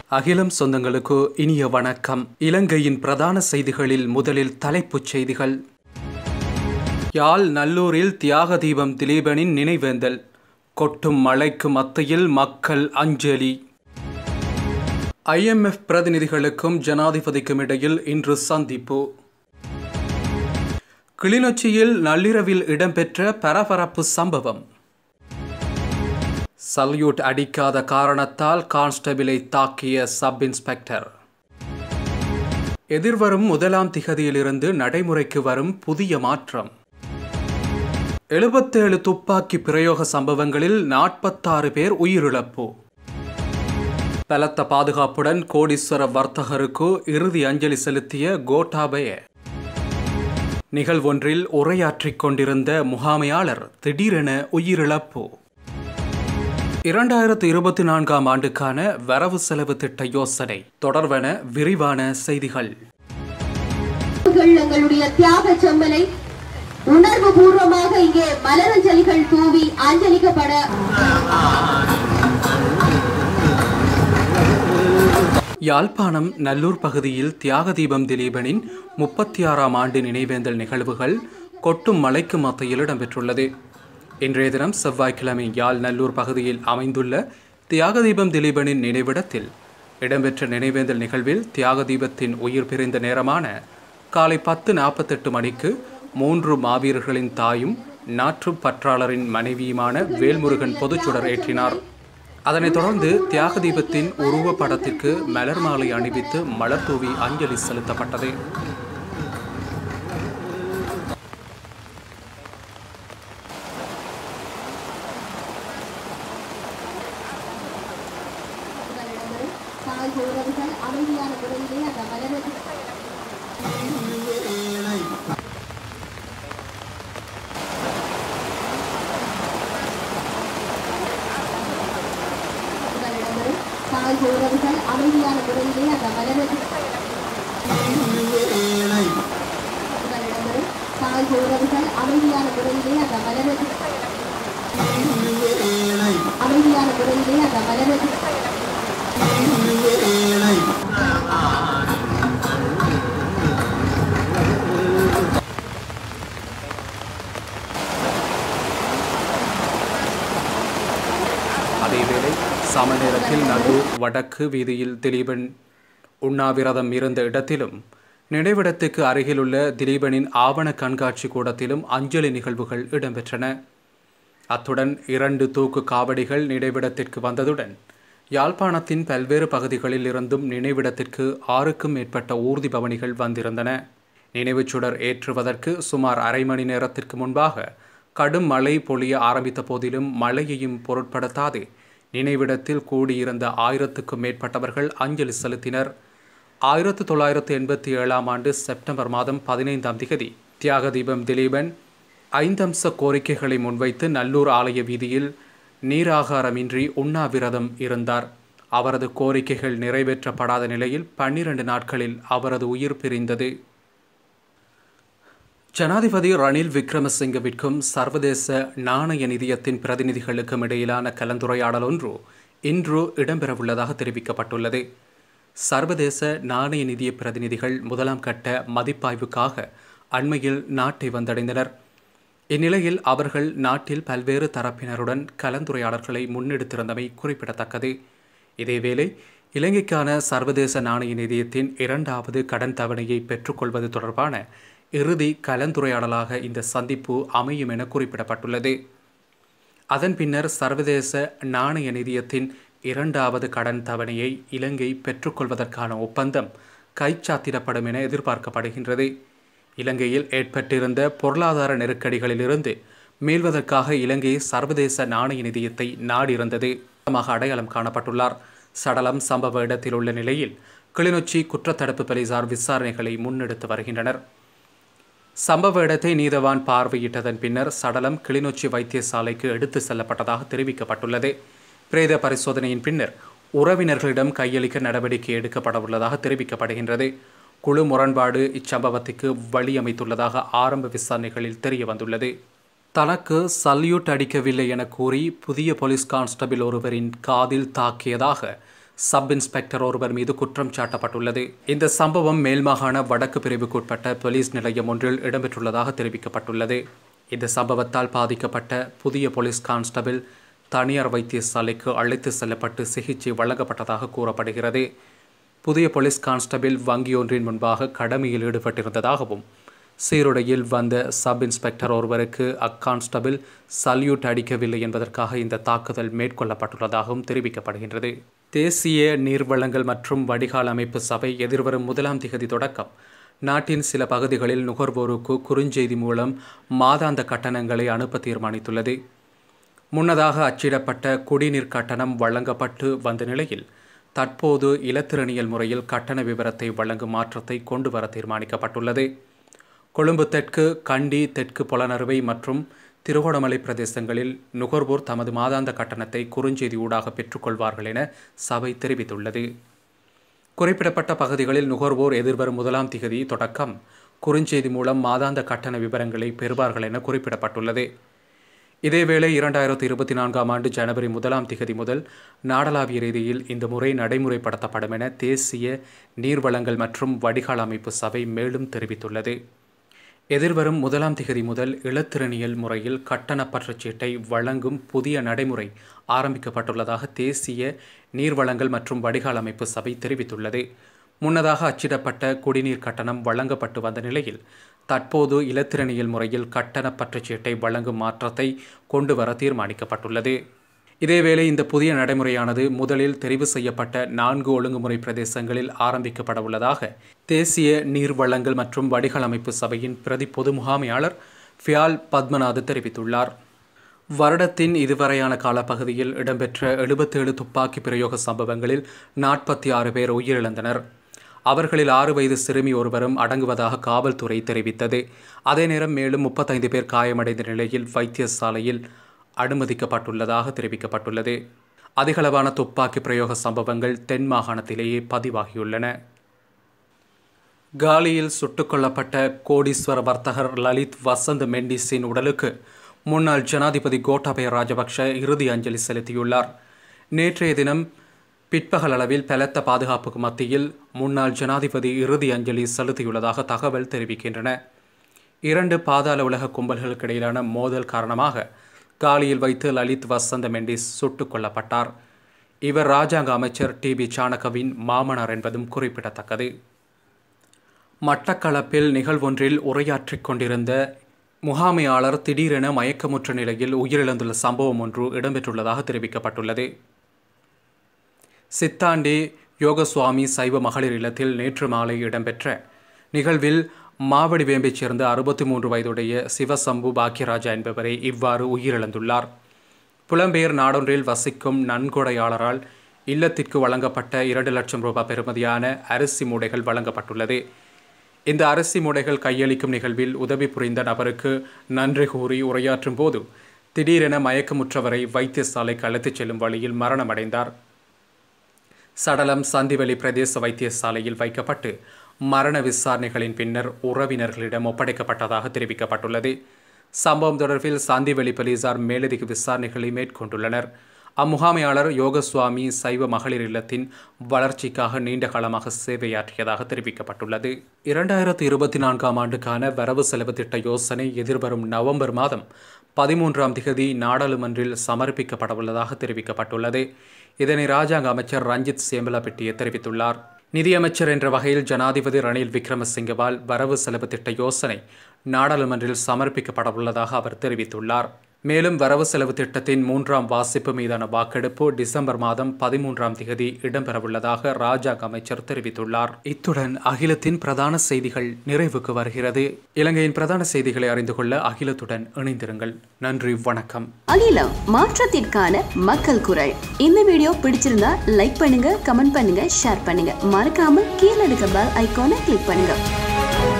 அகிலம் சொந்தங்களுக்கு இனிய வணக்கம் இலங்கையின் பிரதான செய்திகளில் முதலில் தலைப்புச் செய்திகள் யாழ் நல்லூரில் தியாக தீபம் திலீபனின் நினைவேந்தல் கொட்டும் மழைக்கு மத்தியில் மக்கள் அஞ்சலி ஐஎம்எஃப் பிரதிநிதிகளுக்கும் ஜனாதிபதிக்கும் இடையில் இன்று சந்திப்பு கிளிநொச்சியில் நள்ளிரவில் இடம்பெற்ற பரபரப்பு சம்பவம் சல்யூட் அடிக்காத காரணத்தால் கான்ஸ்டபிளை தாக்கிய சப் இன்ஸ்பெக்டர் எதிர்வரும் முதலாம் திகதியிலிருந்து நடைமுறைக்கு வரும் புதிய மாற்றம் எழுபத்தேழு துப்பாக்கி பிரயோக சம்பவங்களில் நாற்பத்தாறு பேர் உயிரிழப்பு பலத்த பாதுகாப்புடன் கோடீஸ்வர வர்த்தகருக்கு இறுதி அஞ்சலி செலுத்திய கோட்டாபய நிகழ்வொன்றில் உரையாற்றிக் கொண்டிருந்த முகாமையாளர் திடீரென உயிரிழப்பு இரண்டாயிரத்து இருபத்தி நான்காம் ஆண்டுக்கான வரவு செலவு திட்ட யோசனை தொடர்வன விரிவான செய்திகள் எங்களுடைய தியாக செம்மலை உணர்வு பூர்வமாக இங்கே மலரஞ்சலிகள் தூவி அஞ்சலிக்கப்பட யாழ்ப்பாணம் நல்லூர் பகுதியில் தியாக தீபம் திலீபனின் முப்பத்தி ஆறாம் ஆண்டு நினைவேந்தல் நிகழ்வுகள் கொட்டும் மலைக்கு மத்தியில் இடம்பெற்றுள்ளது இன்றைய தினம் செவ்வாய்க்கிழமை யாழ் நல்லூர் பகுதியில் அமைந்துள்ள தியாக தீபம் திலீபனின் நினைவிடத்தில் இடம்பெற்ற நினைவேந்தல் நிகழ்வில் தியாக தீபத்தின் உயிர் பிரிந்த நேரமான காலை பத்து நாற்பத்தெட்டு மணிக்கு மூன்று மாவீரர்களின் தாயும் நாற்று பற்றாளரின் மனைவியுமான வேல்முருகன் பொதுச்சுடர் ஏற்றினார் அதனைத் தொடர்ந்து தியாக தீபத்தின் உருவப்படத்திற்கு மலர் மாலை அணிவித்து மலர் தூவி அஞ்சலி செலுத்தப்பட்டது தாய் உறவுகள் அமைதியான முறையிலே அந்த மலரஞ்சலி உங்களிடமிருந்து தாய் உறவுகள் அமைதியான முறையிலே அந்த மலரஞ்சலி உங்களிடமிருந்து தாய் உறவுகள் அமைதியான முறையிலே அந்த மலரஞ்சலி அமைதியான முறையிலே அந்த மலரஞ்சலி அதேவேளை சம நேரத்தில் நல்லூர் வடக்கு வீதியில் திலீபன் உண்ணாவிரதம் இருந்த இடத்திலும் நினைவிடத்துக்கு அருகிலுள்ள திலீபனின் ஆவண கண்காட்சி கூடத்திலும் அஞ்சலி நிகழ்வுகள் இடம்பெற்றன அத்துடன் இரண்டு தூக்கு காவடிகள் நினைவிடத்திற்கு வந்ததுடன் யாழ்ப்பாணத்தின் பல்வேறு பகுதிகளில் இருந்தும் நினைவிடத்திற்கு ஆறுக்கும் மேற்பட்ட ஊர்தி பவனிகள் வந்திருந்தன நினைவுச் சுடர் ஏற்றுவதற்கு சுமார் அரை மணி நேரத்திற்கு முன்பாக கடும் மழை பொழிய ஆரம்பித்த போதிலும் மழையையும் பொருட்படுத்தாது நினைவிடத்தில் கூடியிருந்த ஆயிரத்துக்கும் மேற்பட்டவர்கள் அஞ்சலி செலுத்தினர் ஆயிரத்து தொள்ளாயிரத்து எண்பத்தி ஏழாம் ஆண்டு செப்டம்பர் மாதம் பதினைந்தாம் திகதி தியாக தீபம் திலீபன் ஐந்தம்ச கோரிக்கைகளை முன்வைத்து நல்லூர் ஆலய வீதியில் நீராகாரமின்றி உண்ணாவிரதம் இருந்தார் அவரது கோரிக்கைகள் நிறைவேற்றப்படாத நிலையில் பன்னிரண்டு நாட்களில் அவரது உயிர் பிரிந்தது ஜனாதிபதி ரணில் விக்ரமசிங்கவிற்கும் சர்வதேச நாணய நிதியத்தின் பிரதிநிதிகளுக்கும் இடையிலான கலந்துரையாடல் ஒன்று இன்று இடம்பெறவுள்ளதாக தெரிவிக்கப்பட்டுள்ளது சர்வதேச நாணய நிதிய பிரதிநிதிகள் முதலாம் கட்ட மதிப்பாய்வுக்காக அண்மையில் நாட்டை வந்தடைந்தனர் இந்நிலையில் அவர்கள் நாட்டில் பல்வேறு தரப்பினருடன் கலந்துரையாடல்களை முன்னெடுத்திருந்தமை குறிப்பிடத்தக்கது இதேவேளை இலங்கைக்கான சர்வதேச நாணய நிதியத்தின் இரண்டாவது கடன் தவணையை பெற்றுக்கொள்வது தொடர்பான இறுதி கலந்துரையாடலாக இந்த சந்திப்பு அமையும் என குறிப்பிடப்பட்டுள்ளது அதன் பின்னர் சர்வதேச நாணய நிதியத்தின் இரண்டாவது கடன் தவணையை இலங்கை பெற்றுக்கொள்வதற்கான ஒப்பந்தம் கைச்சாத்திடப்படும் என எதிர்பார்க்கப்படுகின்றது இலங்கையில் ஏற்பட்டிருந்த பொருளாதார நெருக்கடிகளிலிருந்து மீள்வதற்காக இலங்கை சர்வதேச நாணய நிதியத்தை நாடியிருந்தது அடையாளம் காணப்பட்டுள்ளார் சடலம் சம்பவ இடத்தில் உள்ள நிலையில் கிளிநொச்சி குற்றத்தடுப்பு போலீசார் விசாரணைகளை முன்னெடுத்து வருகின்றனர் சம்பவ இடத்தை நீதவான் பார்வையிட்டதன் பின்னர் சடலம் கிளிநொச்சி வைத்தியசாலைக்கு எடுத்து செல்லப்பட்டதாக தெரிவிக்கப்பட்டுள்ளது பிரேத பரிசோதனையின் பின்னர் உறவினர்களிடம் கையளிக்க நடவடிக்கை எடுக்கப்பட உள்ளதாக தெரிவிக்கப்படுகின்றது குழு முரண்பாடு இச்சம்பவத்துக்கு வழி அமைத்துள்ளதாக ஆரம்ப விசாரணைகளில் தெரிய வந்துள்ளது தனக்கு சல்யூட் அடிக்கவில்லை என கூறி புதிய போலீஸ் கான்ஸ்டபிள் ஒருவரின் காதில் தாக்கியதாக சப் இன்ஸ்பெக்டர் ஒருவர் மீது குற்றம் சாட்டப்பட்டுள்ளது இந்த சம்பவம் மேல்மாகாண வடக்கு பிரிவுக்குட்பட்ட போலீஸ் நிலையம் ஒன்றில் இடம்பெற்றுள்ளதாக தெரிவிக்கப்பட்டுள்ளது இந்த சம்பவத்தால் பாதிக்கப்பட்ட புதிய போலீஸ் கான்ஸ்டபிள் தனியார் வைத்தியசாலைக்கு அழைத்து செல்லப்பட்டு சிகிச்சை வழங்கப்பட்டதாக கூறப்படுகிறது புதிய போலீஸ் கான்ஸ்டபிள் வங்கியொன்றின் முன்பாக கடமையில் ஈடுபட்டிருந்ததாகவும் சீருடையில் வந்த சப் இன்ஸ்பெக்டர் ஒருவருக்கு அக்கான்ஸ்டபிள் சல்யூட் அடிக்கவில்லை என்பதற்காக இந்த தாக்குதல் மேற்கொள்ளப்பட்டுள்ளதாகவும் தெரிவிக்கப்படுகின்றது தேசிய நீர்வளங்கள் மற்றும் வடிகால் அமைப்பு சபை எதிர்வரும் முதலாம் திகதி தொடக்கம் நாட்டின் சில பகுதிகளில் நுகர்வோருக்கு குறுஞ்செய்தி மூலம் மாதாந்த கட்டணங்களை அனுப்ப தீர்மானித்துள்ளது முன்னதாக அச்சிடப்பட்ட குடிநீர் கட்டணம் வழங்கப்பட்டு வந்த நிலையில் தற்போது இலத்திரனியல் முறையில் கட்டண விவரத்தை வழங்கும் மாற்றத்தை கொண்டு வர தீர்மானிக்கப்பட்டுள்ளது கொழும்பு தெற்கு கண்டி தெற்கு புலனறுவை மற்றும் திருகோணமலை பிரதேசங்களில் நுகர்வோர் தமது மாதாந்த கட்டணத்தை குறுஞ்செய்தி ஊடாக பெற்றுக்கொள்வார்கள் என சபை தெரிவித்துள்ளது குறிப்பிடப்பட்ட பகுதிகளில் நுகர்வோர் எதிர்வரும் முதலாம் திகதி தொடக்கம் குறுஞ்செய்தி மூலம் மாதாந்த கட்டண விவரங்களை பெறுவார்கள் என குறிப்பிடப்பட்டுள்ளது இதேவேளை இரண்டாயிரத்தி இருபத்தி நான்காம் ஆண்டு ஜனவரி முதலாம் திகதி முதல் நாடளாவிய ரீதியில் இந்த முறை நடைமுறைப்படுத்தப்படும் என தேசிய நீர்வளங்கள் மற்றும் வடிகால் அமைப்பு சபை மேலும் தெரிவித்துள்ளது எதிர்வரும் முதலாம் திகதி முதல் இலத்திரனியல் முறையில் கட்டண பற்றுச்சீட்டை வழங்கும் புதிய நடைமுறை ஆரம்பிக்கப்பட்டுள்ளதாக தேசிய நீர்வளங்கள் மற்றும் வடிகால் அமைப்பு சபை தெரிவித்துள்ளது முன்னதாக அச்சிடப்பட்ட குடிநீர் கட்டணம் வழங்கப்பட்டு வந்த நிலையில் தற்போது இலத்திரனியல் முறையில் கட்டண பற்றுச்சீட்டை வழங்கும் மாற்றத்தை கொண்டு வர தீர்மானிக்கப்பட்டுள்ளது இதேவேளை இந்த புதிய நடைமுறையானது முதலில் தெரிவு செய்யப்பட்ட நான்கு ஒழுங்குமுறை பிரதேசங்களில் ஆரம்பிக்கப்பட உள்ளதாக தேசிய நீர் வளங்கள் மற்றும் வடிகால் அமைப்பு சபையின் பிரதி பொது முகாமையாளர் ஃபியால் பத்மநாத் தெரிவித்துள்ளார் வருடத்தின் இதுவரையான காலப்பகுதியில் இடம்பெற்ற எழுபத்தேழு துப்பாக்கி பிரயோக சம்பவங்களில் நாற்பத்தி ஆறு பேர் உயிரிழந்தனர் அவர்களில் ஆறு வயது சிறுமி ஒருவரும் அடங்குவதாக காவல்துறை தெரிவித்தது அதே நேரம் மேலும் முப்பத்தைந்து பேர் காயமடைந்த நிலையில் வைத்தியசாலையில் அனுமதிக்கப்பட்டுள்ளதாக தெரிவிக்கப்பட்டுள்ளது அதிகளவான துப்பாக்கி பிரயோக சம்பவங்கள் தென் மாகாணத்திலேயே பதிவாகியுள்ளன காலியில் சுட்டுக் கொல்லப்பட்ட கோடீஸ்வர வர்த்தகர் லலித் வசந்த் மெண்டிஸின் உடலுக்கு முன்னாள் ஜனாதிபதி கோட்டாபய ராஜபக்ஷ இறுதி அஞ்சலி செலுத்தியுள்ளார் நேற்றைய தினம் பிற்பகல் அளவில் பலத்த பாதுகாப்புக்கு மத்தியில் முன்னாள் ஜனாதிபதி இறுதி அஞ்சலி செலுத்தியுள்ளதாக தகவல் தெரிவிக்கின்றன இரண்டு பாதாள உலக கும்பல்களுக்கு இடையிலான மோதல் காரணமாக காலியில் வைத்து லலித் வசந்த மெண்டிஸ் சுட்டுக் கொல்லப்பட்டார் இவர் ராஜாங்க அமைச்சர் டி பி சாணகவின் மாமனார் என்பதும் குறிப்பிடத்தக்கது மட்டக்களப்பில் நிகழ்வொன்றில் உரையாற்றிக் கொண்டிருந்த முகாமையாளர் திடீரென மயக்கமுற்ற நிலையில் உயிரிழந்துள்ள சம்பவம் ஒன்று இடம்பெற்றுள்ளதாக தெரிவிக்கப்பட்டுள்ளது சித்தாண்டி யோகசுவாமி சைவ மகளிர் இல்லத்தில் நேற்று மாலை இடம்பெற்ற நிகழ்வில் மாவடி வேம்பைச் சேர்ந்த அறுபத்தி மூன்று வயதுடைய சிவசம்பு பாக்கியராஜா என்பவரை இவ்வாறு உயிரிழந்துள்ளார் புலம்பெயர் நாடொன்றில் வசிக்கும் நன்கொடையாளரால் இல்லத்திற்கு வழங்கப்பட்ட இரண்டு லட்சம் ரூபாய் பெறுமதியான அரிசி மூடைகள் வழங்கப்பட்டுள்ளது இந்த அரிசி மூடைகள் கையளிக்கும் நிகழ்வில் உதவி புரிந்த நபருக்கு நன்றி கூறி உரையாற்றும் போது திடீரென மயக்கமுற்றவரை வைத்தியசாலைக்கு அழைத்துச் செல்லும் வழியில் மரணமடைந்தார் சடலம் சந்திவெளி பிரதேச வைத்தியசாலையில் வைக்கப்பட்டு மரண விசாரணைகளின் பின்னர் உறவினர்களிடம் ஒப்படைக்கப்பட்டதாக தெரிவிக்கப்பட்டுள்ளது சம்பவம் தொடர்பில் சந்திவெளி போலீசார் மேலதிக விசாரணைகளை மேற்கொண்டுள்ளனர் அம்முகாமையாளர் யோகசுவாமி சைவ மகளிர் இல்லத்தின் வளர்ச்சிக்காக நீண்ட காலமாக சேவையாற்றியதாக தெரிவிக்கப்பட்டுள்ளது இரண்டாயிரத்தி இருபத்தி நான்காம் ஆண்டுக்கான வரவு செலவு திட்ட யோசனை எதிர்வரும் நவம்பர் மாதம் பதிமூன்றாம் திகதி நாடாளுமன்றில் சமர்ப்பிக்கப்படவுள்ளதாக தெரிவிக்கப்பட்டுள்ளது இதனை ராஜாங்க அமைச்சர் ரஞ்சித் சேம்பலாபெட்டிய தெரிவித்துள்ளார் நிதியமைச்சர் என்ற வகையில் ஜனாதிபதி ரணில் விக்ரமசிங்கவால் வரவு செலவு திட்ட யோசனை நாடாளுமன்றில் சமர்ப்பிக்கப்படவுள்ளதாக அவர் தெரிவித்துள்ளார் மேலும் வரவு செலவு திட்டத்தின் மூன்றாம் வாசிப்பு மீதான வாக்கெடுப்பு டிசம்பர் மாதம் பதிமூன்றாம் தேதி இடம்பெறவுள்ளதாக ராஜாங்க அமைச்சர் தெரிவித்துள்ளார் இத்துடன் அகிலத்தின் பிரதான செய்திகள் நிறைவுக்கு வருகிறது இலங்கையின் பிரதான செய்திகளை அறிந்து கொள்ள அகிலத்துடன் இணைந்திருங்கள் நன்றி வணக்கம் அகிலம் மாற்றத்திற்கான மக்கள் குரல் இந்த வீடியோ பிடிச்சிருந்தா லைக் பண்ணுங்க கமெண்ட் பண்ணுங்க ஷேர் பண்ணுங்க மறக்காம கீழே இருக்க பெல் ஐகானை கிளிக் பண்ணுங்க